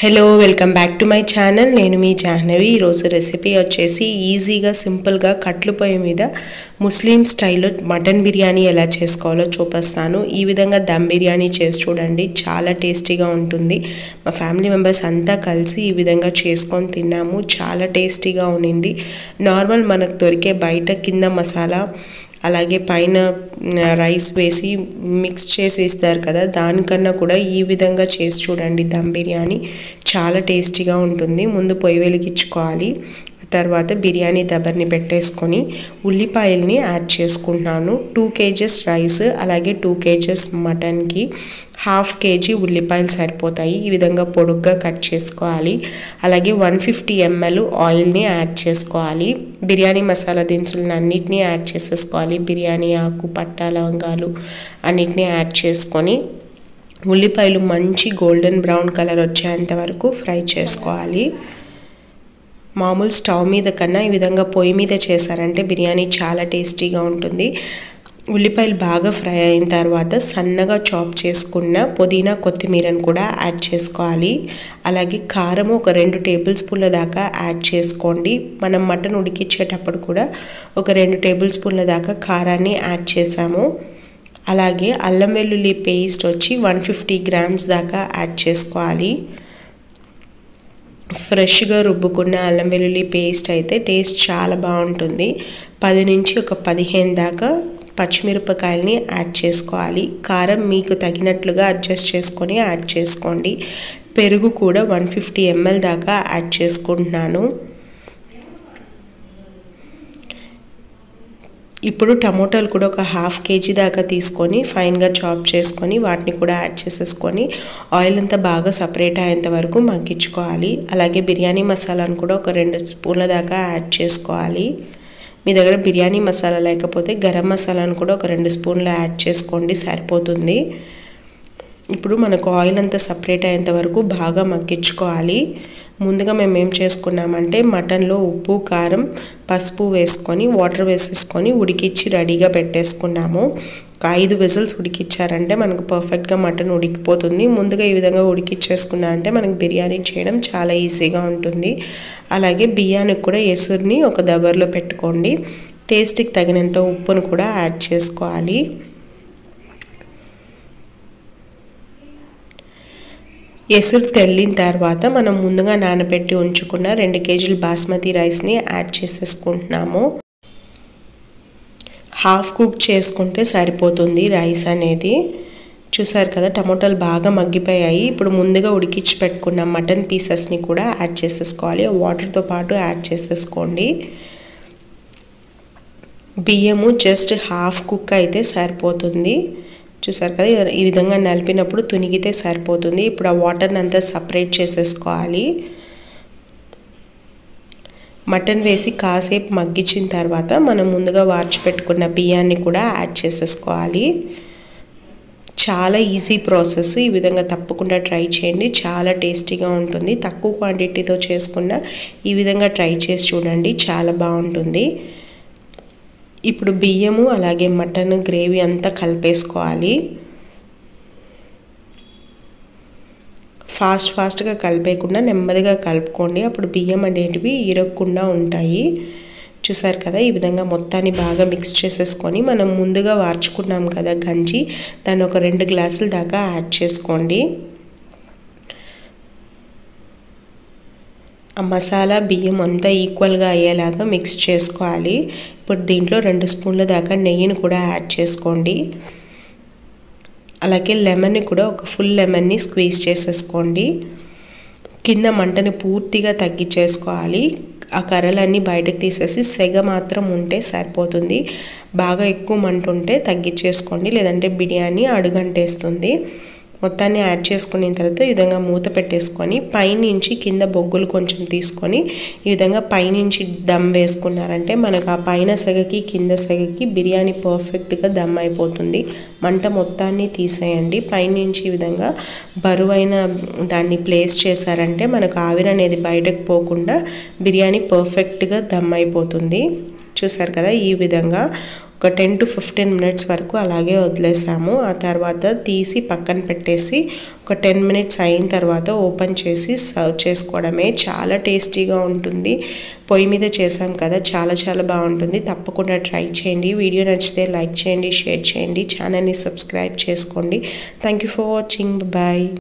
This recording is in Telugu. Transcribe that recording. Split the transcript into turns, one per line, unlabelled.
hello welcome back to my channel నేను మీ జాహ్నవి ఈరోజు రెసిపీ వచ్చేసి ఈజీగా సింపుల్గా కట్లు పొయ్యి మీద ముస్లిం స్టైల్లో మటన్ బిర్యానీ ఎలా చేసుకోవాలో చూపిస్తాను ఈ విధంగా దమ్ బిర్యానీ చేసి చూడండి చాలా టేస్టీగా ఉంటుంది మా ఫ్యామిలీ మెంబర్స్ అంతా కలిసి ఈ విధంగా చేసుకొని తిన్నాము చాలా టేస్టీగా ఉన్నింది నార్మల్ మనకు దొరికే బయట కింద మసాలా అలాగే పైన రైస్ వేసి మిక్స్ చేసి ఇస్తారు కదా దానికన్నా కూడా ఈ విధంగా చేసి చూడండి దమ్ బిర్యానీ చాలా టేస్టీగా ఉంటుంది ముందు పొయ్యి వెలిగించుకోవాలి తర్వాత బిర్యానీ దబర్ని పెట్టేసుకొని ఉల్లిపాయల్ని యాడ్ చేసుకుంటున్నాను టూ కేజెస్ రైస్ అలాగే టూ కేజెస్ మటన్కి హాఫ్ కేజీ ఉల్లిపాయలు సరిపోతాయి ఈ విధంగా పొడుగ్గా కట్ చేసుకోవాలి అలాగే వన్ ఫిఫ్టీ ఎంఎల్ ఆయిల్ని యాడ్ చేసుకోవాలి బిర్యానీ మసాలా దినుసులను అన్నిటినీ యాడ్ చేసేసుకోవాలి బిర్యానీ ఆకు పట్టా లవంగాలు అన్నిటినీ యాడ్ చేసుకొని ఉల్లిపాయలు మంచి గోల్డెన్ బ్రౌన్ కలర్ వచ్చేంత వరకు ఫ్రై చేసుకోవాలి మామూలు స్టవ్ మీద కన్నా ఈ విధంగా పొయ్యి మీద చేశారంటే బిర్యానీ చాలా టేస్టీగా ఉంటుంది ఉల్లిపాయలు బాగా ఫ్రై అయిన తర్వాత సన్నగా చాప్ చేసుకున్న పుదీనా కొత్తిమీరను కూడా యాడ్ చేసుకోవాలి అలాగే కారం ఒక రెండు టేబుల్ స్పూన్ల దాకా యాడ్ చేసుకోండి మనం మటన్ ఉడికించేటప్పుడు కూడా ఒక రెండు టేబుల్ స్పూన్ల దాకా కారాన్ని యాడ్ చేసాము అలాగే అల్లం వెల్లుల్లి పేస్ట్ వచ్చి వన్ ఫిఫ్టీ గ్రామ్స్ దాకా యాడ్ చేసుకోవాలి ఫ్రెష్గా రుబ్బుకున్న అల్లం వెల్లుల్లి పేస్ట్ అయితే టేస్ట్ చాలా బాగుంటుంది పది నుంచి ఒక పదిహేను దాకా పచ్చిమిరపకాయలని యాడ్ చేసుకోవాలి కారం మీకు తగినట్లుగా అడ్జస్ట్ చేసుకొని యాడ్ చేసుకోండి పెరుగు కూడా వన్ ఫిఫ్టీ ఎంఎల్ దాకా యాడ్ చేసుకుంటున్నాను ఇప్పుడు టమోటాలు కూడా ఒక హాఫ్ కేజీ దాకా తీసుకొని ఫైన్గా చాప్ చేసుకొని వాటిని కూడా యాడ్ చేసేసుకొని ఆయిల్ అంతా బాగా సపరేట్ అయ్యేంత వరకు మగ్గించుకోవాలి అలాగే బిర్యానీ మసాలాను కూడా ఒక రెండు స్పూన్ల దాకా యాడ్ చేసుకోవాలి మీ దగ్గర బిర్యానీ మసాలా లేకపోతే గరం మసాలాను కూడా ఒక రెండు స్పూన్లు యాడ్ చేసుకోండి సరిపోతుంది ఇప్పుడు మనకు ఆయిల్ అంతా సపరేట్ అయ్యేంత వరకు బాగా మగ్గించుకోవాలి ముందుగా మేము ఏం చేసుకున్నామంటే మటన్లో ఉప్పు కారం పసుపు వేసుకొని వాటర్ వేసేసుకొని ఉడికిచ్చి రెడీగా పెట్టేసుకున్నాము ఒక ఐదు విజిల్స్ ఉడికిచ్చారంటే మనకు పర్ఫెక్ట్గా మటన్ ఉడికిపోతుంది ముందుగా ఈ విధంగా ఉడికిచ్చేసుకున్నా అంటే మనకు బిర్యానీ చేయడం చాలా ఈజీగా ఉంటుంది అలాగే బియ్యానికి కూడా ఎసురుని ఒక దబర్లో పెట్టుకోండి టేస్ట్కి తగినంత ఉప్పును కూడా యాడ్ చేసుకోవాలి ఎసురు తెల్లిన తర్వాత మనం ముందుగా నానబెట్టి ఉంచుకున్న రెండు కేజీలు బాస్మతి రైస్ని యాడ్ చేసేసుకుంటున్నాము హాఫ్ కుక్ చేసుకుంటే సరిపోతుంది రైస్ అనేది చూసారు కదా టమోటాలు బాగా మగ్గిపోయాయి ఇప్పుడు ముందుగా ఉడికించి పెట్టుకున్న మటన్ పీసెస్ని కూడా యాడ్ చేసేసుకోవాలి వాటర్తో పాటు యాడ్ చేసేసుకోండి బియ్యము జస్ట్ హాఫ్ కుక్ అయితే సరిపోతుంది చూసారు కదా ఈ విధంగా నలిపినప్పుడు తునిగితే సరిపోతుంది ఇప్పుడు ఆ వాటర్ని అంతా సపరేట్ చేసేసుకోవాలి మటన్ వేసి కాసేపు మగ్గించిన తర్వాత మనం ముందుగా వార్చి పెట్టుకున్న బియ్యాన్ని కూడా యాడ్ చేసేసుకోవాలి చాలా ఈజీ ప్రాసెస్ ఈ విధంగా తప్పకుండా ట్రై చేయండి చాలా టేస్టీగా ఉంటుంది తక్కువ క్వాంటిటీతో చేసుకున్న ఈ విధంగా ట్రై చేసి చూడండి చాలా బాగుంటుంది ఇప్పుడు బియ్యము అలాగే మటన్ గ్రేవీ అంతా కలిపేసుకోవాలి ఫాస్ట్ ఫాస్ట్గా కలిపేయకుండా నెమ్మదిగా కలుపుకోండి అప్పుడు బియ్యం అనేటివి ఇరగకుండా ఉంటాయి చూసారు కదా ఈ విధంగా మొత్తాన్ని బాగా మిక్స్ చేసేసుకొని మనం ముందుగా వార్చుకున్నాం కదా గంజి దాన్ని ఒక రెండు గ్లాసుల దాకా యాడ్ చేసుకోండి ఆ మసాలా బియ్యం అంతా ఈక్వల్గా అయ్యేలాగా మిక్స్ చేసుకోవాలి ఇప్పుడు దీంట్లో రెండు స్పూన్ల దాకా నెయ్యిని కూడా యాడ్ చేసుకోండి అలాగే లెమన్ని కూడా ఒక ఫుల్ లెమన్ని స్క్వీజ్ చేసేసుకోండి కింద మంటని పూర్తిగా తగ్గించేసుకోవాలి ఆ కర్రలన్నీ బయటకు తీసేసి సెగ మాత్రం ఉంటే సరిపోతుంది బాగా ఎక్కువ మంట ఉంటే తగ్గించేసుకోండి లేదంటే బిర్యానీ అడుగంటేస్తుంది మొత్తాన్ని యాడ్ చేసుకున్న తర్వాత ఈ విధంగా మూత పెట్టేసుకొని పైనుంచి కింద బొగ్గులు కొంచెం తీసుకొని ఈ విధంగా పైనుంచి దమ్ వేసుకున్నారంటే మనకు ఆ పైన సెగకి కింద సెగకి బిర్యానీ పర్ఫెక్ట్గా దమ్ అయిపోతుంది మంట మొత్తాన్ని తీసేయండి పైనుంచి ఈ విధంగా బరువైన దాన్ని ప్లేస్ చేశారంటే మనకు ఆవిరి అనేది బయటకు పోకుండా బిర్యానీ పర్ఫెక్ట్గా దమ్ అయిపోతుంది చూసారు కదా ఈ విధంగా ఒక టెన్ టు ఫిఫ్టీన్ మినిట్స్ వరకు అలాగే వదిలేసాము ఆ తర్వాత తీసి పక్కన పెట్టేసి ఒక టెన్ మినిట్స్ అయిన తర్వాత ఓపెన్ చేసి సర్వ్ చేసుకోవడమే చాలా టేస్టీగా ఉంటుంది పొయ్యి మీద చేసాం కదా చాలా చాలా బాగుంటుంది తప్పకుండా ట్రై చేయండి వీడియో నచ్చితే లైక్ చేయండి షేర్ చేయండి ఛానల్ని సబ్స్క్రైబ్ చేసుకోండి thank you for watching bye